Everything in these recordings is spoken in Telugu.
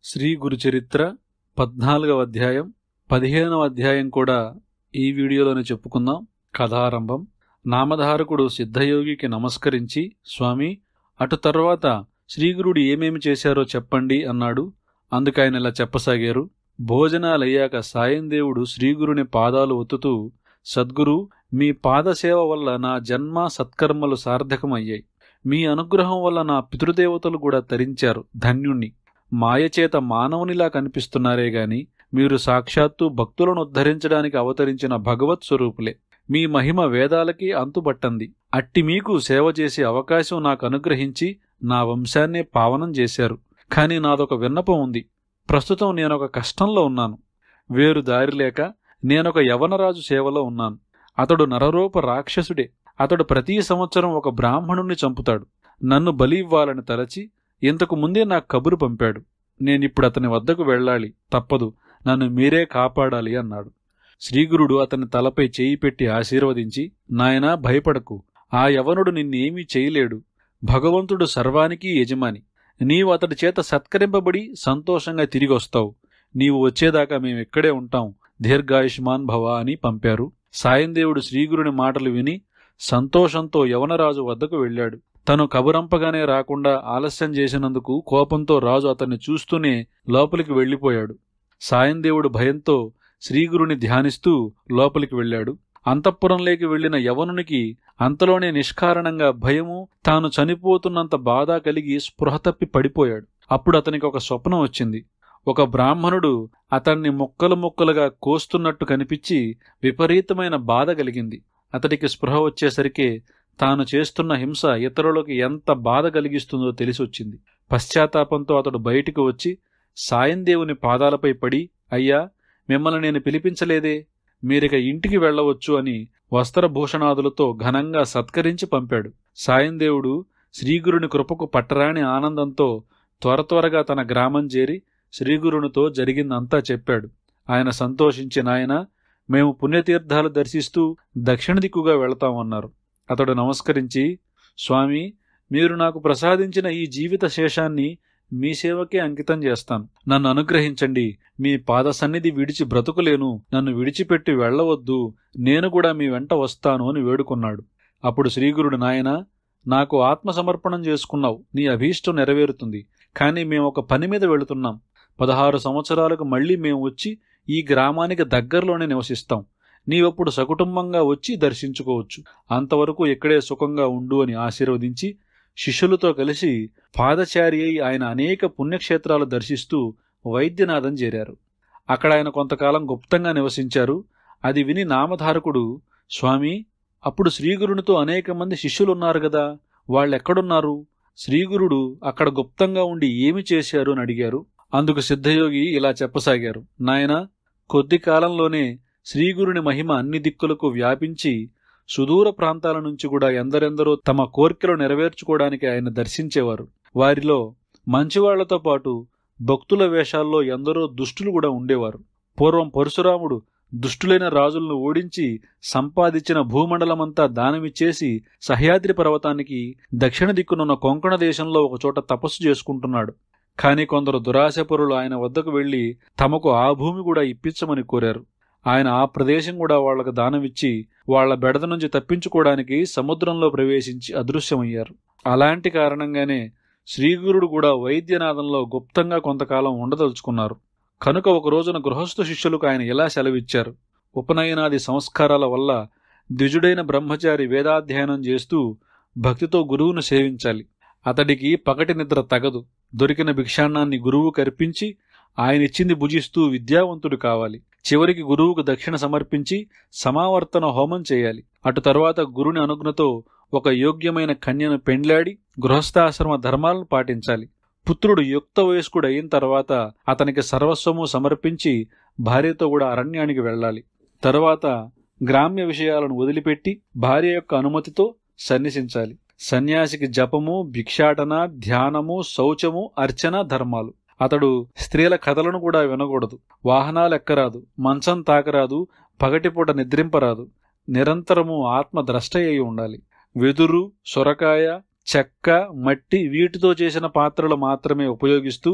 శ్రీ గురుచరిత్ర పద్నాలుగవ అధ్యాయం పదిహేనవ అధ్యాయం కూడా ఈ వీడియోలోనే చెప్పుకుందాం కథారంభం నామధారకుడు సిద్ధయోగికి నమస్కరించి స్వామి అటు తర్వాత శ్రీగురుడు ఏమేమి చేశారో చెప్పండి అన్నాడు అందుకైన ఇలా చెప్పసాగారు భోజనాలయ్యాక సాయందేవుడు శ్రీగురుని పాదాలు ఒత్తుతూ సద్గురు మీ పాదసేవ వల్ల నా జన్మ సత్కర్మలు సార్థకమయ్యాయి మీ అనుగ్రహం వల్ల నా పితృదేవతలు కూడా తరించారు ధన్యుణ్ణి మాయచేత మానవునిలా కనిపిస్తున్నారే గాని మీరు సాక్షాత్తు భక్తులను ఉద్ధరించడానికి అవతరించిన భగవత్ స్వరూపులే మీ మహిమ వేదాలకి అంతుబట్టంది అట్టి మీకు సేవ చేసే అవకాశం నాకు అనుగ్రహించి నా వంశాన్నే పావనం చేశారు కాని నాదొక విన్నపం ఉంది ప్రస్తుతం నేనొక కష్టంలో ఉన్నాను వేరు దారి లేక నేనొక యవనరాజు సేవలో ఉన్నాను అతడు నరరూప రాక్షసుడే అతడు ప్రతి సంవత్సరం ఒక బ్రాహ్మణుణ్ణి చంపుతాడు నన్ను బలి ఇవ్వాలని తలచి ఇంతకు ముందే నాకు కబురు పంపాడు నేనిప్పుడు అతని వద్దకు వెళ్ళాలి తప్పదు నన్ను మీరే కాపాడాలి అన్నాడు శ్రీగురుడు అతని తలపై చేయి పెట్టి ఆశీర్వదించి నాయనా భయపడకు ఆ యవనుడు నిన్నేమీ చేయలేడు భగవంతుడు సర్వానికి యజమాని నీవు అతడి చేత సత్కరింపబడి సంతోషంగా తిరిగొస్తావు నీవు వచ్చేదాకా మేమిక్కడే ఉంటాం దీర్ఘాయుష్మాన్ భవ అని పంపారు సాయందేవుడు శ్రీగురుని మాటలు విని సంతోషంతో యవనరాజు వద్దకు వెళ్ళాడు తను కబురంపగానే రాకుండా ఆలస్యం చేసినందుకు కోపంతో రాజు అతన్ని చూస్తూనే లోపలికి వెళ్ళిపోయాడు సాయందేవుడు భయంతో శ్రీగురుని ధ్యానిస్తూ లోపలికి వెళ్ళాడు అంతఃపురంలోకి వెళ్లిన యవనునికి అంతలోనే నిష్కారణంగా భయము తాను చనిపోతున్నంత బాధ కలిగి స్పృహ తప్పి పడిపోయాడు అప్పుడు అతనికి ఒక స్వప్నం వచ్చింది ఒక బ్రాహ్మణుడు అతన్ని ముక్కలు ముక్కలుగా కోస్తున్నట్టు కనిపించి విపరీతమైన బాధ కలిగింది అతడికి స్పృహ వచ్చేసరికి తాను చేస్తున్న హింస ఇతరులకు ఎంత బాధ కలిగిస్తుందో తెలిసొచ్చింది పశ్చాత్తాపంతో అతడు బయటికి వచ్చి సాయందేవుని పాదాలపై పడి అయ్యా మిమ్మల్ని నేను పిలిపించలేదే మీరిక ఇంటికి వెళ్ళవచ్చు అని వస్త్రభూషణాదులతో ఘనంగా సత్కరించి పంపాడు సాయందేవుడు శ్రీగురుని కృపకు పట్టరాని ఆనందంతో త్వర త్వరగా తన గ్రామం చేరి శ్రీగురునితో జరిగిందంతా చెప్పాడు ఆయన సంతోషించి నాయన మేము పుణ్యతీర్థాలు దర్శిస్తూ దక్షిణ దిక్కుగా వెళతామన్నారు అతడు నమస్కరించి స్వామి మీరు నాకు ప్రసాదించిన ఈ జీవిత శేషాన్ని మీ సేవకే అంకితం చేస్తాను నన్ను అనుగ్రహించండి మీ పాద సన్నిధి విడిచి బ్రతుకులేను నన్ను విడిచిపెట్టి వెళ్ళవద్దు నేను కూడా మీ వెంట వస్తాను అని వేడుకున్నాడు అప్పుడు శ్రీగురుడు నాయన నాకు ఆత్మసమర్పణం చేసుకున్నావు నీ అభీష్టం నెరవేరుతుంది కానీ మేము ఒక పని మీద వెళుతున్నాం పదహారు సంవత్సరాలకు మళ్ళీ మేము వచ్చి ఈ గ్రామానికి దగ్గరలోనే నివసిస్తాం నీవప్పుడు సకుటుంబంగా వచ్చి దర్శించుకోవచ్చు అంతవరకు ఇక్కడే సుఖంగా ఉండు అని ఆశీర్వదించి శిష్యులతో కలిసి పాదచారి అయి ఆయన అనేక పుణ్యక్షేత్రాలు దర్శిస్తూ వైద్యనాథం చేరారు అక్కడ ఆయన కొంతకాలం గుప్తంగా నివసించారు అది విని నామధారకుడు స్వామి అప్పుడు శ్రీగురునితో అనేక మంది శిష్యులున్నారు గదా వాళ్ళెక్కడున్నారు శ్రీగురుడు అక్కడ గుప్తంగా ఉండి ఏమి చేశారు అని అడిగారు అందుకు సిద్ధయోగి ఇలా చెప్పసాగారు నాయన కొద్ది కాలంలోనే శ్రీగురుని మహిమ అన్ని దిక్కులకు వ్యాపించి సుదూర ప్రాంతాల నుంచి కూడా ఎందరెందరో తమ కోరికలు నెరవేర్చుకోవడానికి ఆయన దర్శించేవారు వారిలో మంచివాళ్లతో పాటు భక్తుల వేషాల్లో ఎందరో దుష్టులు కూడా ఉండేవారు పూర్వం పరశురాముడు దుష్టులైన రాజులను ఓడించి సంపాదించిన భూమండలమంతా దానమిచ్చేసి సహ్యాద్రి పర్వతానికి దక్షిణ దిక్కునున్న కొంకణ దేశంలో ఒకచోట తపస్సు చేసుకుంటున్నాడు కాని కొందరు దురాశపరులు ఆయన వద్దకు వెళ్లి తమకు ఆ భూమి కూడా ఇప్పించమని కోరారు ఆయన ఆ ప్రదేశం కూడా వాళ్లకు దానమిచ్చి వాళ్ల బెడద నుంచి తప్పించుకోవడానికి సముద్రంలో ప్రవేశించి అదృశ్యమయ్యారు అలాంటి కారణంగానే శ్రీగురుడు కూడా వైద్యనాథంలో గుప్తంగా కొంతకాలం ఉండదలుచుకున్నారు కనుక ఒక రోజున గృహస్థ శిష్యులకు ఆయన ఇలా సెలవిచ్చారు ఉపనయనాది సంస్కారాల వల్ల ద్విజుడైన బ్రహ్మచారి వేదాధ్యయనం చేస్తూ భక్తితో గురువును సేవించాలి అతడికి పగటి నిద్ర తగదు దొరికిన భిక్షాన్నాన్ని గురువు కర్పించి ఆయనిచ్చింది భుజిస్తూ విద్యావంతుడు కావాలి చివరికి గురువుకు దక్షిణ సమర్పించి సమావర్తన హోమం చేయాలి అటు తర్వాత గురుని అనుజ్ఞతో ఒక యోగ్యమైన కన్యను పెండ్లాడి గృహస్థాశ్రమ ధర్మాలను పాటించాలి పుత్రుడు యుక్త వయస్కుడు అయిన తర్వాత అతనికి సర్వస్వము సమర్పించి భార్యతో కూడా అరణ్యానికి వెళ్ళాలి తరువాత గ్రామ్య విషయాలను వదిలిపెట్టి భార్య యొక్క అనుమతితో సన్యసించాలి సన్యాసికి జపము భిక్షాటన ధ్యానము శౌచము అర్చన ధర్మాలు అతడు స్త్రీల కథలను కూడా వినకూడదు వాహనాలు ఎక్కరాదు మంచం తాకరాదు పగటిపూట నిద్రింపరాదు నిరంతరము ఆత్మ ద్రష్ట అయి ఉండాలి వెదురు సొరకాయ చెక్క మట్టి వీటితో చేసిన పాత్రలు మాత్రమే ఉపయోగిస్తూ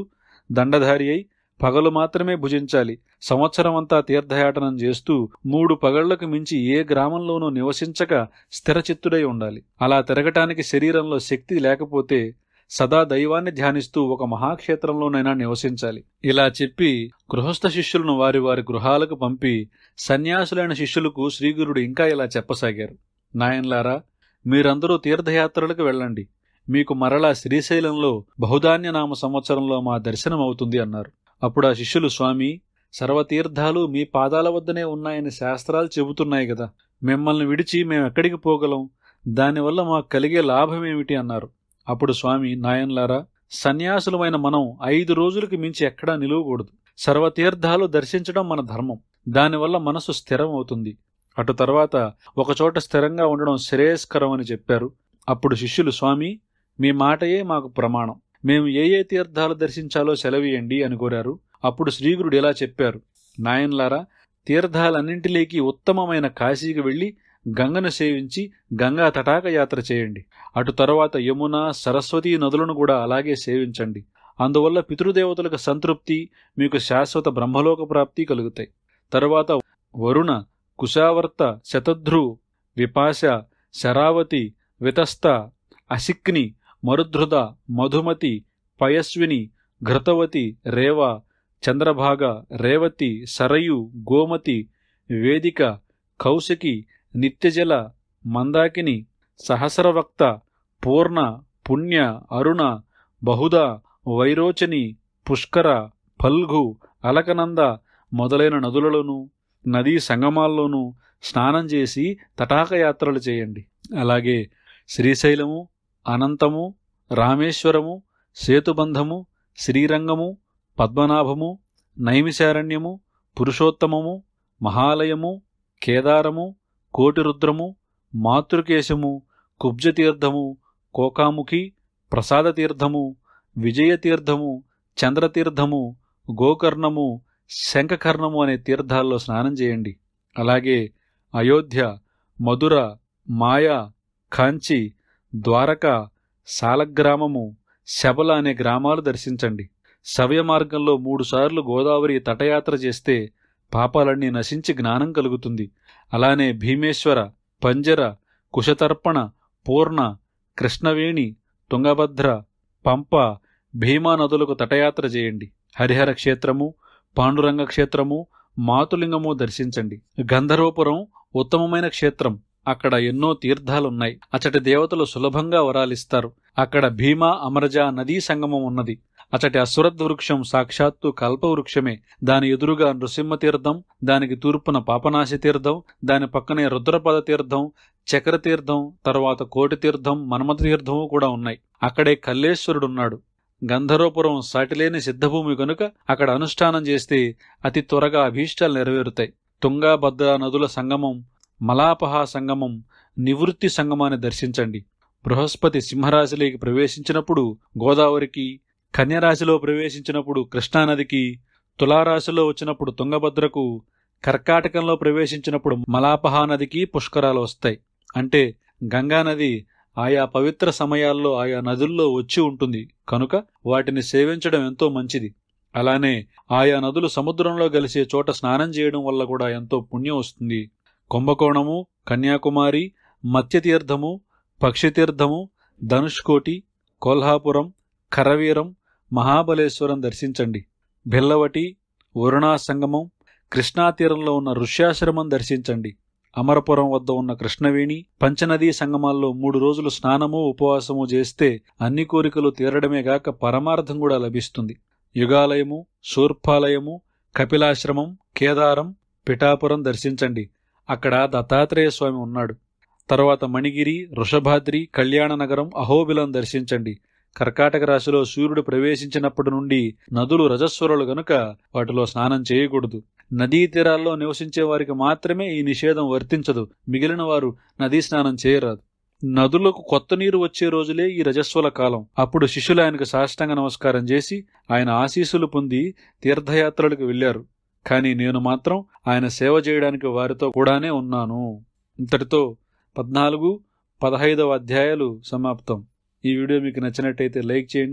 దండధారి అయి పగలు మాత్రమే భుజించాలి సంవత్సరం అంతా తీర్థయాటనం చేస్తూ మూడు పగళ్లకు మించి ఏ గ్రామంలోనూ నివసించక స్థిరచిత్తుడై ఉండాలి అలా తిరగటానికి శరీరంలో శక్తి లేకపోతే సదా దైవాన్ని ధ్యానిస్తూ ఒక మహాక్షేత్రంలోనైనా నివసించాలి ఇలా చెప్పి గృహస్థ శిష్యులను వారి వారి గృహాలకు పంపి సన్యాసులైన శిష్యులకు శ్రీగురుడు ఇంకా ఇలా చెప్పసాగారు నాయన్లారా మీరందరూ తీర్థయాత్రలకు వెళ్ళండి మీకు మరలా శ్రీశైలంలో బహుధాన్యనామ సంవత్సరంలో మా దర్శనం అవుతుంది అన్నారు అప్పుడు ఆ శిష్యులు స్వామి సర్వతీర్థాలు మీ పాదాల వద్దనే ఉన్నాయని శాస్త్రాలు చెబుతున్నాయి కదా మిమ్మల్ని విడిచి మేము ఎక్కడికి పోగలం దానివల్ల మాకు కలిగే లాభమేమిటి అన్నారు అప్పుడు స్వామి నాయన్లారా సన్యాసులమైన మనం ఐదు రోజులకి మించి ఎక్కడా నిలువకూడదు సర్వతీర్థాలు దర్శించడం మన ధర్మం దానివల్ల మనసు స్థిరం అవుతుంది అటు తర్వాత ఒకచోట స్థిరంగా ఉండడం శ్రేయస్కరం అని చెప్పారు అప్పుడు శిష్యులు స్వామి మీ మాటయే మాకు ప్రమాణం మేము ఏ ఏ తీర్థాలు దర్శించాలో సెలవీయండి అని కోరారు అప్పుడు శ్రీగురుడు ఇలా చెప్పారు నాయన్లారా తీర్థాలన్నింటిలోకి ఉత్తమమైన కాశీకి వెళ్ళి గంగను సేవించి గంగా తటాక యాత్ర చేయండి అటు తర్వాత యమున సరస్వతీ నదులను కూడా అలాగే సేవించండి అందువల్ల పితృదేవతలకు సంతృప్తి మీకు శాశ్వత బ్రహ్మలోక ప్రాప్తి కలుగుతాయి తరువాత వరుణ కుశావర్త శతధ్రు విపాశ శరావతి వితస్త అసిక్ని మరుధృద మధుమతి పయస్విని ఘృతవతి రేవ చంద్రభాగ రేవతి సరయు గోమతి వేదిక కౌశకి నిత్యజల మందాకిని సహస్రవక్త పూర్ణ పుణ్య అరుణ బహుద వైరోచని పుష్కర ఫల్గు అలకనంద మొదలైన నదులలోనూ నదీ సంగమాల్లోనూ స్నానం చేసి తటాకయాత్రలు చేయండి అలాగే శ్రీశైలము అనంతము రామేశ్వరము సేతుబంధము శ్రీరంగము పద్మనాభము నైమిశారణ్యము పురుషోత్తమము మహాలయము కేదారము కోటిరుద్రము మాతృకేశము కుబ్జతీర్థము కోకాముఖి ప్రసాదతీర్థము విజయతీర్థము చంద్రతీర్థము గోకర్ణము శంఖకర్ణము అనే తీర్థాల్లో స్నానం చేయండి అలాగే అయోధ్య మధుర మాయా కాంచి ద్వారక సాలగ్రామము శబల అనే గ్రామాలు దర్శించండి శవ్య మార్గంలో మూడుసార్లు గోదావరి తటయాత్ర చేస్తే పాపాలన్నీ నశించి జ్ఞానం కలుగుతుంది అలానే భీమేశ్వర పంజర కుశతర్పణ పూర్ణ కృష్ణవేణి తుంగభద్ర పంప భీమా నదులకు తటయాత్ర చేయండి హరిహర క్షేత్రము పాండురంగ క్షేత్రము మాతులింగము దర్శించండి గంధర్వపురం ఉత్తమమైన క్షేత్రం అక్కడ ఎన్నో తీర్థాలున్నాయి అచటి దేవతలు సులభంగా వరాలిస్తారు అక్కడ భీమా అమరజ నదీ సంగమం ఉన్నది అచటి అసురద్ వృక్షం సాక్షాత్తు కల్పవృక్షమే దాని ఎదురుగా నృసింహ తీర్థం దానికి తూర్పున పాపనాశి తీర్థం దాని పక్కనే రుద్రపద తీర్థం చక్ర తీర్థం తర్వాత కోటి తీర్థం మన్మథ తీర్థము కూడా ఉన్నాయి అక్కడే కల్లేశ్వరుడున్నాడు గంధర్వపురం సాటిలేని సిద్ధభూమి కనుక అక్కడ అనుష్ఠానం చేస్తే అతి త్వరగా అభీష్టాలు నెరవేరుతాయి తుంగా భద్ర నదుల సంగమం మలాపహ సంగమం నివృత్తి సంగమాన్ని దర్శించండి బృహస్పతి సింహరాశిలోకి ప్రవేశించినప్పుడు గోదావరికి కన్యరాశిలో ప్రవేశించినప్పుడు కృష్ణానదికి తులారాశిలో వచ్చినప్పుడు తుంగభద్రకు కర్కాటకంలో ప్రవేశించినప్పుడు మలాపహ నదికి పుష్కరాలు వస్తాయి అంటే గంగానది ఆయా పవిత్ర సమయాల్లో ఆయా నదుల్లో వచ్చి ఉంటుంది కనుక వాటిని సేవించడం ఎంతో మంచిది అలానే ఆయా నదులు సముద్రంలో కలిసే చోట స్నానం చేయడం వల్ల కూడా ఎంతో పుణ్యం వస్తుంది కుంభకోణము కన్యాకుమారి మత్స్యతీర్థము పక్షితీర్థము ధనుష్కోటి కోల్హాపురం కరవీరం మహాబలేశ్వరం దర్శించండి భిల్లవటి వరుణా సంగమం కృష్ణా తీరంలో ఉన్న ఋష్యాశ్రమం దర్శించండి అమరపురం వద్ద ఉన్న కృష్ణవేణి పంచనదీ సంగమాల్లో మూడు రోజులు స్నానము ఉపవాసము చేస్తే అన్ని కోరికలు తీరడమే గాక పరమార్థం కూడా లభిస్తుంది యుగాలయము శూర్పాలయము కపిలాశ్రమం కేదారం పిఠాపురం దర్శించండి అక్కడ దత్తాత్రేయ స్వామి ఉన్నాడు తర్వాత మణిగిరి వృషభాద్రి కళ్యాణనగరం అహోబిలం దర్శించండి కర్కాటక రాశిలో సూర్యుడు ప్రవేశించినప్పటి నుండి నదులు రజస్వరులు గనుక వాటిలో స్నానం చేయకూడదు నదీ తీరాల్లో నివసించే వారికి మాత్రమే ఈ నిషేధం వర్తించదు మిగిలిన వారు నదీ స్నానం చేయరాదు నదులకు కొత్త నీరు వచ్చే రోజులే ఈ రజస్వల కాలం అప్పుడు శిష్యులు ఆయనకు సాష్టాంగ నమస్కారం చేసి ఆయన ఆశీస్సులు పొంది తీర్థయాత్రలకు వెళ్లారు కానీ నేను మాత్రం ఆయన సేవ చేయడానికి వారితో కూడానే ఉన్నాను ఇంతటితో పద్నాలుగు పదహైదవ అధ్యాయాలు సమాప్తం ఈ వీడియో మీకు నచ్చినట్టయితే లైక్ చేయండి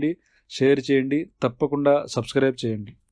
షేర్ చేయండి తప్పకుండా సబ్స్క్రైబ్ చేయండి